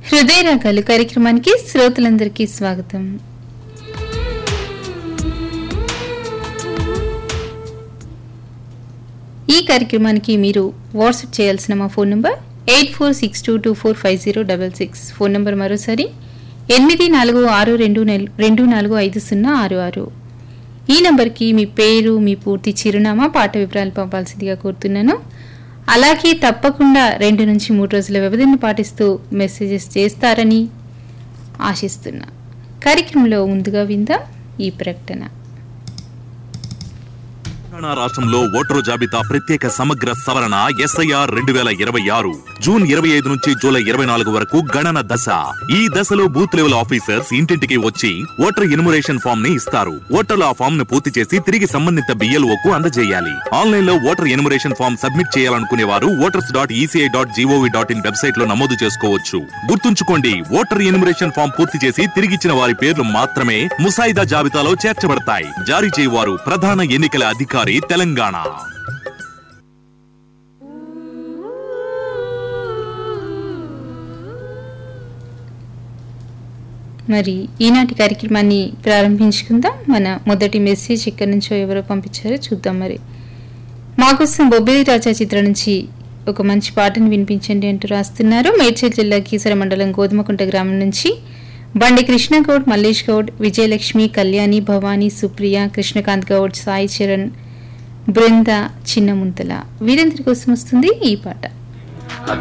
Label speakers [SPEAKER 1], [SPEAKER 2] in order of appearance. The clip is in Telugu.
[SPEAKER 1] హృదయ రాగాలు కార్యక్రమానికి శ్రోతలందరికీ స్వాగతం ఈ కార్యక్రమానికి మీరు వాట్సాప్ చేయాల్సిన మా phone number eight four six two two four five zero double six phone number మరోసారి ఎనిమిది నాలుగు ఆరు రెండు నెల రెండు నాలుగు ఐదు సున్నా ఆరు ఆరు ఈ నంబర్కి మీ పేరు మీ పూర్తి చిరునామా పాట వివరాలు పంపాల్సిందిగా కోరుతున్నాను అలాగే తప్పకుండా రెండు నుంచి మూడు రోజుల వ్యవధిని పాటిస్తూ మెసేజెస్ చేస్తారని ఆశిస్తున్నా కార్యక్రమంలో ముందుగా విందాం ఈ ప్రకటన
[SPEAKER 2] తెలంగాణ రాష్ట్రంలో ఓటరు జాబితా ప్రత్యేక సమగ్ర సవరణ ఎస్ఐఆర్ రెండు వేల ఇరవై ఆరు జూన్ ఇరవై ఐదు నుంచి జూలై ఇరవై నాలుగు వరకు గణన దశ ఈ దశలో బూత్ లెవెల్ ఆఫీసర్స్ ఇంటింటికి వచ్చి ఓటర్ ఇన్మురేషన్ ఫామ్ ని ఇస్తారు ఓటర్లు ఆ ఫామ్ ను పూర్తి చేసి తిరిగి సంబంధిత బిఎల్ఓ కు అందజేయాలి ఆన్లైన్ లో ఓటర్ ఇన్మురేషన్ ఫామ్ సబ్మిట్ చేయాలనుకునే వారు voters dot ECI dot GOV dot in website లో నమోదు చేసుకోవచ్చు గుర్తుంచుకోండి ఓటర్ ఇన్మురేషన్ ఫామ్ పూర్తి చేసి తిరిగిచ్చిన వారి పేర్లు మాత్రమే ముసాయిదా జాబితాలో చేర్చబడతాయి జారీ చేయవారు ప్రధాన ఎన్నికల అధికారి తెలంగాణ
[SPEAKER 1] మరి ఈనాటి కార్యక్రమాన్ని ప్రారంభించుకుందాం మన మొదటి మెసేజ్ ఎక్కడి నుంచో ఎవరో పంపించారో చూద్దాం మరి మాకోసం బొబ్బిలి రాజా చిత్రం నుంచి ఒక మంచి పాటను వినిపించండి అంటూ రాస్తున్నారు మేడ్చల్ జిల్లా కీసర మండలం గోధుమకుంట గ్రామం నుంచి బండి కృష్ణ గౌడ్ మల్లేష్ గౌడ్ విజయలక్ష్మి కళ్యాణి భవానీ సుప్రియ కృష్ణకాంత్ గౌడ్ సాయి చరణ్ బృంద చిన్న ముంతల వీరందరి కోసం వస్తుంది ఈ పాట